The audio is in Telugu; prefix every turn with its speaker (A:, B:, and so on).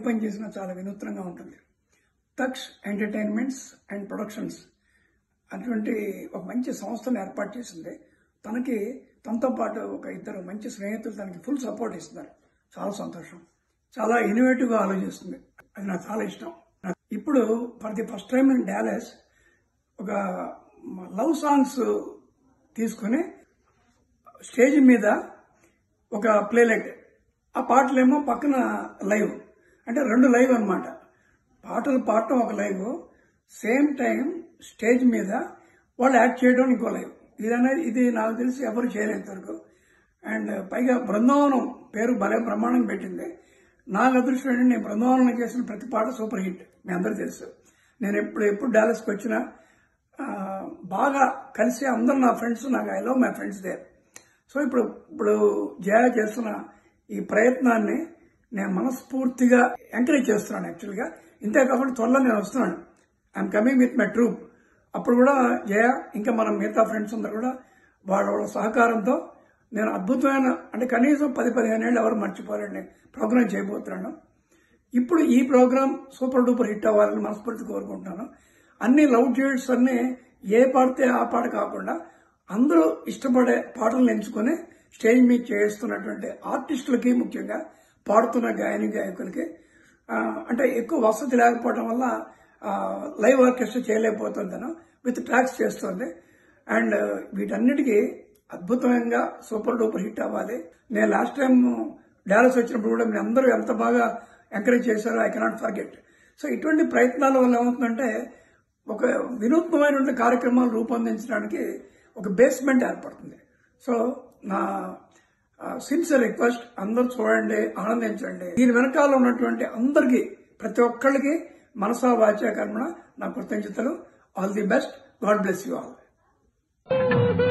A: పని చేసినా చాలా వినూత్నంగా ఉంటుంది తక్ష్ ఎంటర్టైన్మెంట్స్ అండ్ ప్రొడక్షన్స్ అటువంటి ఒక మంచి సంస్థను ఏర్పాటు చేసింది తనకి తనతో పాటు ఒక ఇద్దరు మంచి స్నేహితులు తనకి ఫుల్ సపోర్ట్ ఇస్తున్నారు చాలా సంతోషం చాలా ఇన్నోవేటివ్గా ఆలోచిస్తుంది అది నాకు చాలా ఇష్టం నాకు ఇప్పుడు for the first time in Dallas ఒక లవ్ సాంగ్స్ తీసుకుని స్టేజ్ మీద ఒక ప్లేలెట్ ఆ పాటలేమో పక్కన లైవ్ అంటే రెండు లైవ్ అన్నమాట పాటలు పాడటం ఒక లైవ్ సేమ్ టైం స్టేజ్ మీద వాళ్ళు యాక్ట్ చేయడం ఇంకో లైవ్ ఇది అనేది ఇది నాకు తెలిసి ఎవరు చేయలేదు వరకు అండ్ పైగా బృందావనం పేరు భలే ప్రమాణం పెట్టింది నాకు అదృష్టం ఏంటంటే నేను బృందావనం చేసిన ప్రతి పాట సూపర్ హిట్ మీ అందరూ తెలుసు నేను ఎప్పుడు ఎప్పుడు డాలస్కి వచ్చినా ఆ, బాగా కలిసి అందరు నా ఫ్రెండ్స్ నాకు I love my friends they so ఇప్పుడు ఇప్పుడు జయ చేస్తున్న ఈ ప్రయత్నాన్ని నేను మనస్ఫూర్తిగా ఎంకరేజ్ చేస్తున్నాను యాక్చువల్గా ఇంతే కాకుండా త్వరలో నేను వస్తున్నాను I'm coming with my troupe అప్పుడు కూడా జయ ఇంకా మన మిగతా ఫ్రెండ్స్ అందరు కూడా వాళ్ళ వాళ్ళ సహకారంతో నేను అద్భుతమైన అంటే కనీసం పది పదిహేను ఏళ్ళు ఎవరు మర్చిపోలేండి ప్రోగ్రామ్ చేయబోతున్నాను ఇప్పుడు ఈ ప్రోగ్రామ్ సూపర్ డూపర్ హిట్ అవ్వాలని మనస్ఫూర్తి కోరుకుంటున్నాను అన్ని లవ్ డ్యూట్స్ అన్ని ఏ పాడితే ఆ పాట కాకుండా అందరూ ఇష్టపడే పాటలను ఎంచుకొని స్టేజ్ మీద చేస్తున్నటువంటి ఆర్టిస్టులకి ముఖ్యంగా పాడుతున్న గాయని గాయకులకి ఆ, అంటే ఎక్కువ వసతి లేకపోవడం వల్ల ఆ, లైవ్ ఆర్కెస్ట్రా చేయలేకపోతుందను విత్ ట్రాక్స్ చేస్తుంది అండ్ వీటన్నిటికీ అద్భుతంగా సూపర్ డూపర్ హిట్ అవ్వాలి నేను లాస్ట్ టైం డాలస్ వచ్చినప్పుడు కూడా మీరు అందరూ ఎంత బాగా ఎంకరేజ్ చేశారో ఐ కెనాట్ ఫర్గెట్ సో ఇటువంటి ప్రయత్నాల వల్ల ఏమవుతుందంటే ఒక వినూత్నమైనటువంటి కార్యక్రమాలు రూపొందించడానికి ఒక బేస్మెంట్ ఏర్పడుతుంది సో నా సిన్సియర్ రిక్వెస్ట్ అందరూ చూడండి ఆనందించండి దీని వెనకాల ఉన్నటువంటి అందరికీ ప్రతి ఒక్కళ్ళకి మనసా వాచా కర్మణ నా కృతజ్ఞతలు all the best God bless you all